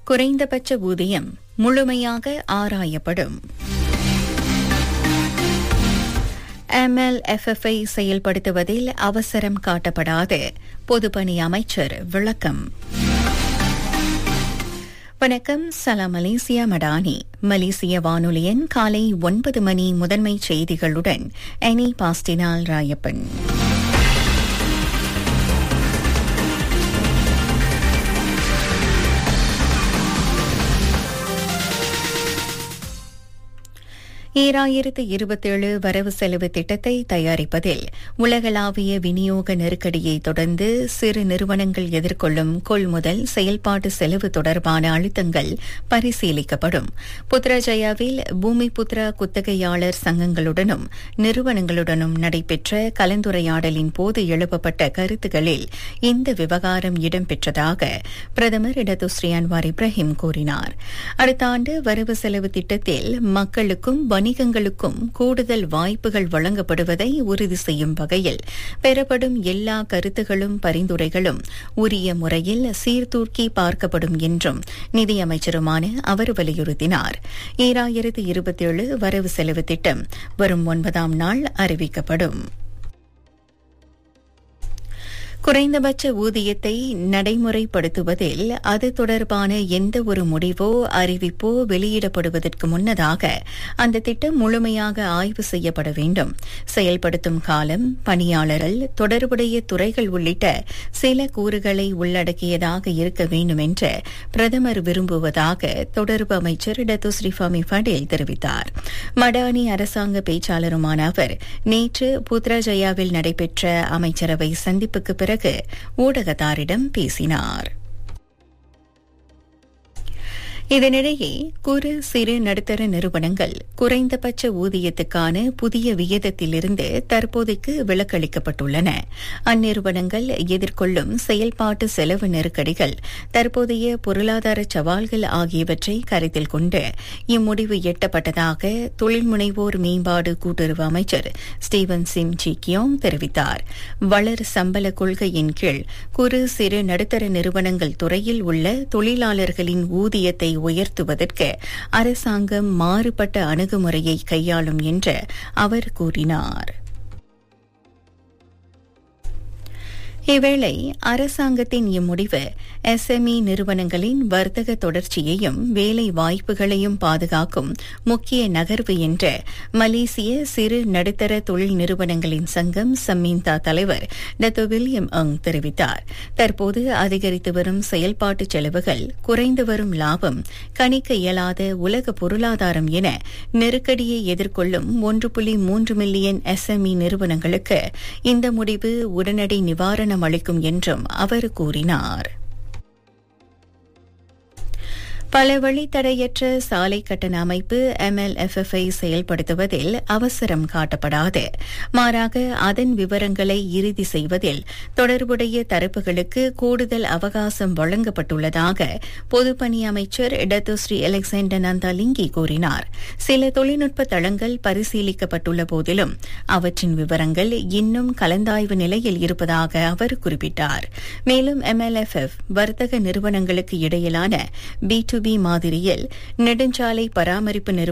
குறைந்தபட்ச ஊதியம் முழுமையாக ஆராயப்படும் எம்எல்எஃப்எஃப்ஐ செயல்படுத்துவதில் அவசரம் காட்டப்படாது பொதுப்பணி அமைச்சர் விளக்கம் வணக்கம் சலாம் மலேசியா மடானி மலேசிய வானொலியின் காலை ஒன்பது மணி முதன்மை செய்திகளுடன் எனி பாஸ்டினால் ராயப்பன் ஈராயிரத்து இருபத்தேழு வரவு செலவு திட்டத்தை தயாரிப்பதில் உலகளாவிய விநியோக நெருக்கடியை தொடர்ந்து சிறு நிறுவனங்கள் எதிர்கொள்ளும் கொள்முதல் செயல்பாட்டு செலவு தொடர்பான அழுத்தங்கள் பரிசீலிக்கப்படும் புத்ராஜயாவில் பூமி புத்ரா குத்தகையாளர் சங்கங்களுடனும் நிறுவனங்களுடனும் நடைபெற்ற கலந்துரையாடலின் போது எழுப்பப்பட்ட கருத்துகளில் இந்த விவகாரம் இடம்பெற்றதாக பிரதமர் இடதுஸ்ரீ அன்வார் இப்ராஹிம் கூறினார் அடுத்த ஆண்டு வரவு செலவு திட்டத்தில் மக்களுக்கும் வணிகங்களுக்கும் கூடுதல் வாய்ப்புகள் வழங்கப்படுவதை உறுதி செய்யும் வகையில் பெறப்படும் எல்லா கருத்துகளும் பரிந்துரைகளும் உரிய முறையில் சீர்தூக்கி பார்க்கப்படும் என்றும் நிதியமைச்சருமான அவர் வலியுறுத்தினார் ஈராயிரத்து இருபத்தேழு வரவு செலவு திட்டம் வரும் ஒன்பதாம் நாள் அறிவிக்கப்படும் குறைந்தபட்ச ஊதியத்தை நடைமுறைப்படுத்துவதில் அது தொடர்பான எந்த ஒரு முடிவோ அறிவிப்போ வெளியிடப்படுவதற்கு முன்னதாக அந்த திட்டம் முழுமையாக ஆய்வு செய்யப்பட வேண்டும் செயல்படுத்தும் காலம் பணியாளர்கள் தொடர்புடைய துறைகள் உள்ளிட்ட சில கூறுகளை உள்ளடக்கியதாக இருக்க வேண்டும் என்று பிரதமர் விரும்புவதாக தொடர்பு அமைச்சர் டத்து ஸ்ரீஃபாமி படேல் தெரிவித்தார் மடானி அரசாங்க பேச்சாளருமான அவர் நேற்று புத்ராஜயாவில் நடைபெற்ற அமைச்சரவை சந்திப்புக்கு பிறகு ஊடகத்தாரிடம் பேசினார் இதனிடையே குறு சிறு நடுத்தர நிறுவனங்கள் குறைந்தபட்ச ஊதியத்துக்கான புதிய விகிதத்திலிருந்து தற்போதைக்கு விலக்களிக்கப்பட்டுள்ளன அந்நிறுவனங்கள் எதிர்கொள்ளும் செயல்பாட்டு செலவு நெருக்கடிகள் தற்போதைய பொருளாதார சவால்கள் ஆகியவற்றை கருத்தில் கொண்டு இம்முடிவு எட்டப்பட்டதாக தொழில் முனைவோர் மேம்பாடு கூட்டுறவு அமைச்சர் ஸ்டீவன் சிம் ஜி கியோங் தெரிவித்தார் வளர் சம்பள கொள்கையின் கீழ் குறு சிறு நடுத்தர நிறுவனங்கள் துறையில் உள்ள தொழிலாளர்களின் ஊதியத்தை உயர்த்துவதற்கு அரசாங்கம் மாறுபட்ட அணுகுமுறையை கையாளும் என்று அவர் கூறினார் இவ்வேளை அரசாங்கத்தின் இம்முடிவு எஸ்எம்இ நிறுவனங்களின் வர்த்தக தொடர்ச்சியையும் வேலை வாய்ப்புகளையும் பாதுகாக்கும் முக்கிய நகர்வு என்று மலேசிய சிறு நடுத்தர தொழில் நிறுவனங்களின் சங்கம் சம்மீந்தா தலைவர் டத்து வில்லியம் அங் தெரிவித்தார் தற்போது அதிகரித்து வரும் செயல்பாட்டு செலவுகள் குறைந்து வரும் லாபம் கணிக்க இயலாத உலக பொருளாதாரம் என நெருக்கடியை எதிர்கொள்ளும் ஒன்று புள்ளி மூன்று மில்லியன் எஸ்எம்இ நிறுவனங்களுக்கு இந்த முடிவு உடனடி நிவாரணம் அளிக்கும் என்றும் அவர் கூறினார் பல வழித்தடையற்ற சாலை கட்டண அமைப்பு எம்எல்எஃப்எஃப்ஐ செயல்படுத்துவதில் அவசரம் காட்டப்படாது மாறாக அதன் விவரங்களை இறுதி செய்வதில் தொடர்புடைய தரப்புகளுக்கு கூடுதல் அவகாசம் வழங்கப்பட்டுள்ளதாக பொதுப்பணி அமைச்சர் டத்து ஸ்ரீ அலெக்சாண்டர் நந்தாலிங்கி கூறினார் சில தொழில்நுட்ப தளங்கள் பரிசீலிக்கப்பட்டுள்ள போதிலும் அவற்றின் விவரங்கள் இன்னும் கலந்தாய்வு நிலையில் இருப்பதாக அவர் குறிப்பிட்டார் மேலும் எம்எல்எஃப்எஃப் வர்த்தக நிறுவனங்களுக்கு இடையிலான பி டு பி மாதிரியில் நெடுஞ்சாலை பராமரிப்பு